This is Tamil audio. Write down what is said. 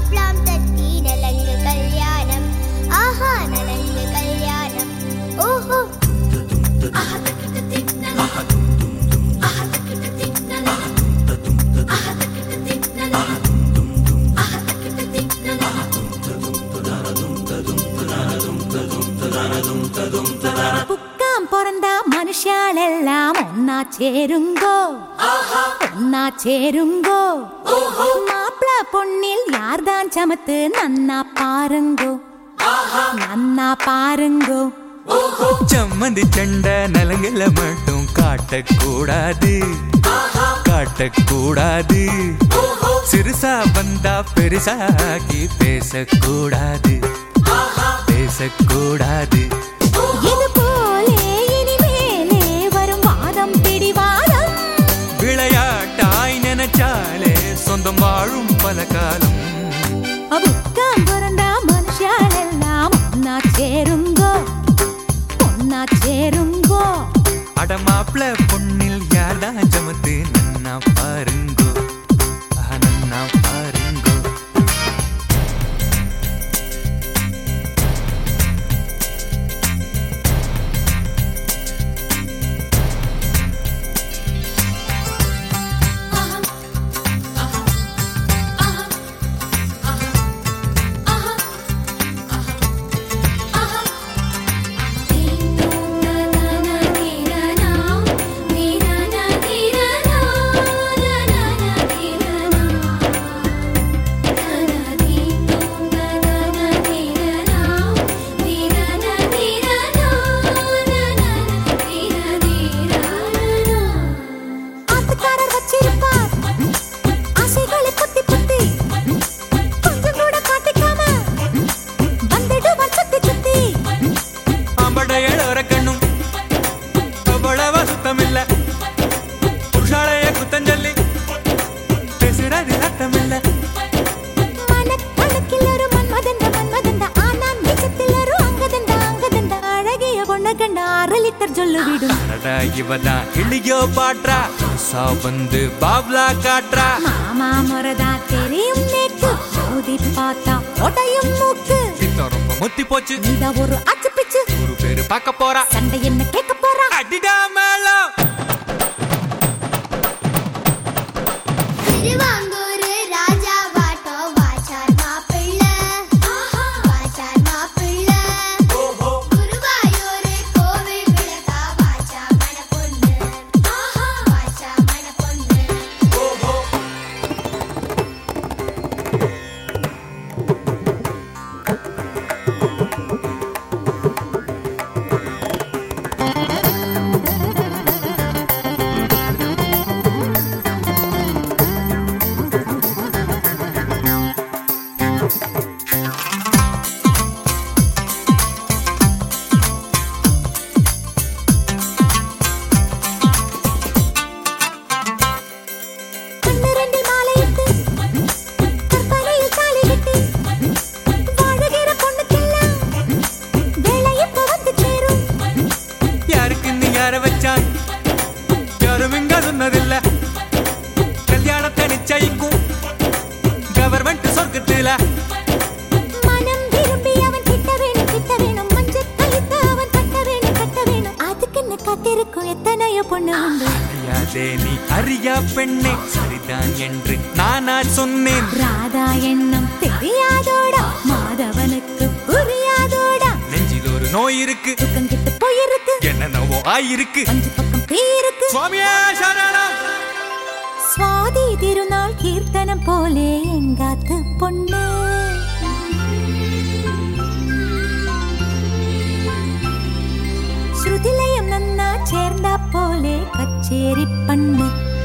തപ്ലാം തട്ടി നലങ്ക് കല്യാണം ആഹാ നലങ്ക് കല്യാണം ഓഹോ പുക്കാൻ പൊറന്ത മനുഷ്യാളെല്ലാം ഒന്നാ ചേരുങ്കോ ഒന്നാ ചേരുങ്കോ മാപ്പിള പൊണ്ണിൽ യാർதான் ചമത്ത് നന്നാ പാരുങ്കോ നന്നാ പാരുങ്കோ சம்மந்தி சண்டை நலங்கில மட்டும் காட்டக்கூடாது காட்டக்கூடாது சிறுசா வந்தா பெருசாகி பேசக்கூடாது பேசக்கூடாது இது போலே இனிமேலே வரும் வாதம் பிடிவாதம் விளையாட்டாய் நினைச்சாலே சொந்தம் வாழும் பல காலம் புക്കാൻ പൊറന്ത മനുഷ്യാളെല്ലാം ഒന്നാ ചേരുങ്കോ ഒന്നാ ചേരുങ്കോ அடமாப்ள பொண்ணில் யார்தான் சமத்து நன்னா பாருங்கோ ஆஹா, நன்னா பாருங்கோ ஆத்துக்காரர் வச்சிருப்பார் ஆசைகளை புத்தி புத்தி கொஞ்சம் கூட காட்டிக்காம வந்துடுவார் சுத்தி சுத்தி ஆம்படையோர கண்ணும் அவ்வளவா சுத்தமில்ல புருஷாலய குத்தஞ்சொல்லி பேசுறது அர்த்தமில்ல மனக்கணக்கில் ஒரு மன்மதண்ட மன்மதண்ட ஆனா நிஜத்தில் ஒரு அங்கதண்ட அங்கதண்ட அழகிய பொண்ண கண்ட அரை லிட்டர் சொல்லு விடும் அடடா இவதான் கிளியோ பாட்றா சா வந்து பாப்லா காட்டுறா மாமா முறதா தெரியும் நேக்கு மோதி பார்த்தா உடையும் மூக்கு பித்தம் ரொம்ப முத்தி போச்சு இத ஒரு அச்சு பிச்சு ஒரு பேரு பார்க்க போறா சண்டை என்ன கேட்க போறா அடிடா மேளம் തിരുവാങ്കൂര് രാജാവാട്ടോ വാച്ചാർ മാപ്പിള്ള വാച്ചാർ മാപ്പിള്ള ഗുരുവായൂര് കോവിൽ വിളക്ക വാച്ചാ മണപ്പൊണ്ണ് വാച്ചാ മണപ്പൊണ്ണ് கண்ணிரண்டில் மாலையிட்டு கற்பனையில் தாலி கட்டி வாழுகிற பொண்ணுக்கெல்லாம் வேலை இப்ப வந்து சேரும் யாருக்கு நீ யார வச்சான் யாரும் இங்க சொன்னதில்ல கல்யாணத்தை நிச்சயிக்கும் கவர்மெண்ட் சொர்க்கத்துல மனம் விரும்பி அவன் கிட்ட வேணும் கிட்ட வேணும் மஞ்சள் கழித்து அவன் கட்ட வேணும் கட்ட வேணும் அதுக்கு என்ன காத்திருக்கும் எத்தனையோ பொண்ணு உண்டு அறியாதே நீ அறியா பெண்ணே சரிதான் என்று நானா சொன்னேன் ராதா எண்ணம் தெரியாதோடா மாதவனுக்கு புரியாதோடா நெஞ்சில் ஒரு நோய் இருக்கு துக்கம் கிட்ட போயிருக்கு என்னென்னவோ ஆயிருக்கு அஞ்சு பக்கம் தீ இருக்கு சுவாமியே சரணம் സ്വാതി തിരുനാൾ കീർത്തനം പോലെ എങ്കാത്ത് പൊണ്ണ് ശ്രുതിലയം നന്നാ ചേർന്ന പോലെ കച്ചേരി പണ്ണ്